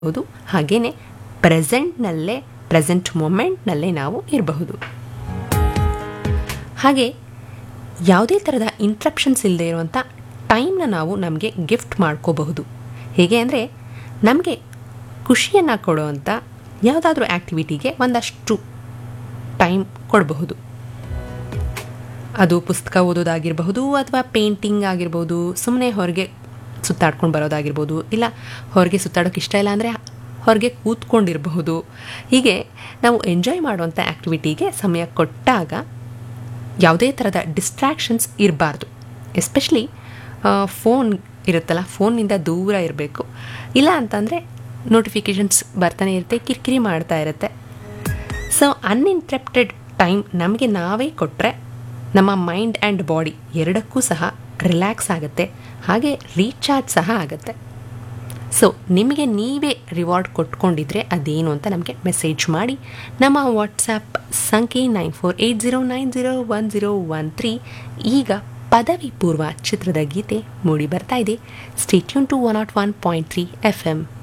ಹೌದು ಹಾಗೆಯೇ ಪ್ರೆಸೆಂಟ್ನಲ್ಲೇ ಪ್ರೆಸೆಂಟ್ ಮೊಮೆಂಟ್ನಲ್ಲೇ ನಾವು ಇರಬಹುದು ಹಾಗೆ ಯಾವುದೇ ಥರದ ಇಂಟ್ರಪ್ಷನ್ಸ್ ಇಲ್ಲದೆ ಇರುವಂಥ ಟೈಮ್ನ ನಾವು ನಮಗೆ ಗಿಫ್ಟ್ ಮಾಡ್ಕೋಬಹುದು ಹೇಗೆ ಅಂದರೆ ನಮಗೆ ಖುಷಿಯನ್ನು ಕೊಡುವಂಥ ಯಾವುದಾದ್ರೂ ಆ್ಯಕ್ಟಿವಿಟಿಗೆ ಒಂದಷ್ಟು ಟೈಮ್ ಕೊಡಬಹುದು ಅದು ಪುಸ್ತಕ ಓದೋದಾಗಿರಬಹುದು ಅಥವಾ ಪೇಂಟಿಂಗ್ ಆಗಿರ್ಬೋದು ಸುಮ್ಮನೆ ಹೊರಗೆ ಸುತ್ತಾಡ್ಕೊಂಡು ಬರೋದಾಗಿರ್ಬೋದು ಇಲ್ಲ ಹೊರಗೆ ಸುತ್ತಾಡೋಕೆ ಇಷ್ಟ ಇಲ್ಲ ಅಂದರೆ ಹೊರಗೆ ಕೂತ್ಕೊಂಡಿರಬಹುದು ಹೀಗೆ ನಾವು ಎಂಜಾಯ್ ಮಾಡುವಂಥ ಆ್ಯಕ್ಟಿವಿಟಿಗೆ ಸಮಯ ಕೊಟ್ಟಾಗ ಯಾವುದೇ ಥರದ ಡಿಸ್ಟ್ರ್ಯಾಕ್ಷನ್ಸ್ ಇರಬಾರ್ದು ಎಸ್ಪೆಷಲಿ ಫೋನ್ ಇರುತ್ತಲ್ಲ ಫೋನ್ನಿಂದ ದೂರ ಇರಬೇಕು ಇಲ್ಲ ಅಂತಂದರೆ ನೋಟಿಫಿಕೇಷನ್ಸ್ ಬರ್ತಾನೆ ಇರುತ್ತೆ ಕಿರಿಕಿರಿ ಮಾಡ್ತಾ ಇರುತ್ತೆ ಸೊ ಅನ್ಇಂಟ್ರಪ್ಟೆಡ್ ಟೈಮ್ ನಮಗೆ ನಾವೇ ಕೊಟ್ಟರೆ ನಮ್ಮ ಮೈಂಡ್ ಆ್ಯಂಡ್ ಬಾಡಿ ಎರಡಕ್ಕೂ ಸಹ ರಿಲ್ಯಾಕ್ಸ್ ಆಗುತ್ತೆ ಹಾಗೆ ರೀಚಾರ್ಜ್ ಸಹ ಆಗುತ್ತೆ ಸೊ ನಿಮಗೆ ನೀವೇ ರಿವಾರ್ಡ್ ಕೊಟ್ಕೊಂಡಿದ್ರೆ ಅದೇನು ಅಂತ ನಮಗೆ ಮೆಸೇಜ್ ಮಾಡಿ ನಮ್ಮ ವಾಟ್ಸಪ್ ಸಂಖ್ಯೆ nine four eight zero nine zero one zero one three ಈಗ ಪದವಿ ಪೂರ್ವ ಚಿತ್ರದ ಗೀತೆ ಮೂಡಿ ಬರ್ತಾ ಇದೆ stay tune to one naught one point three F M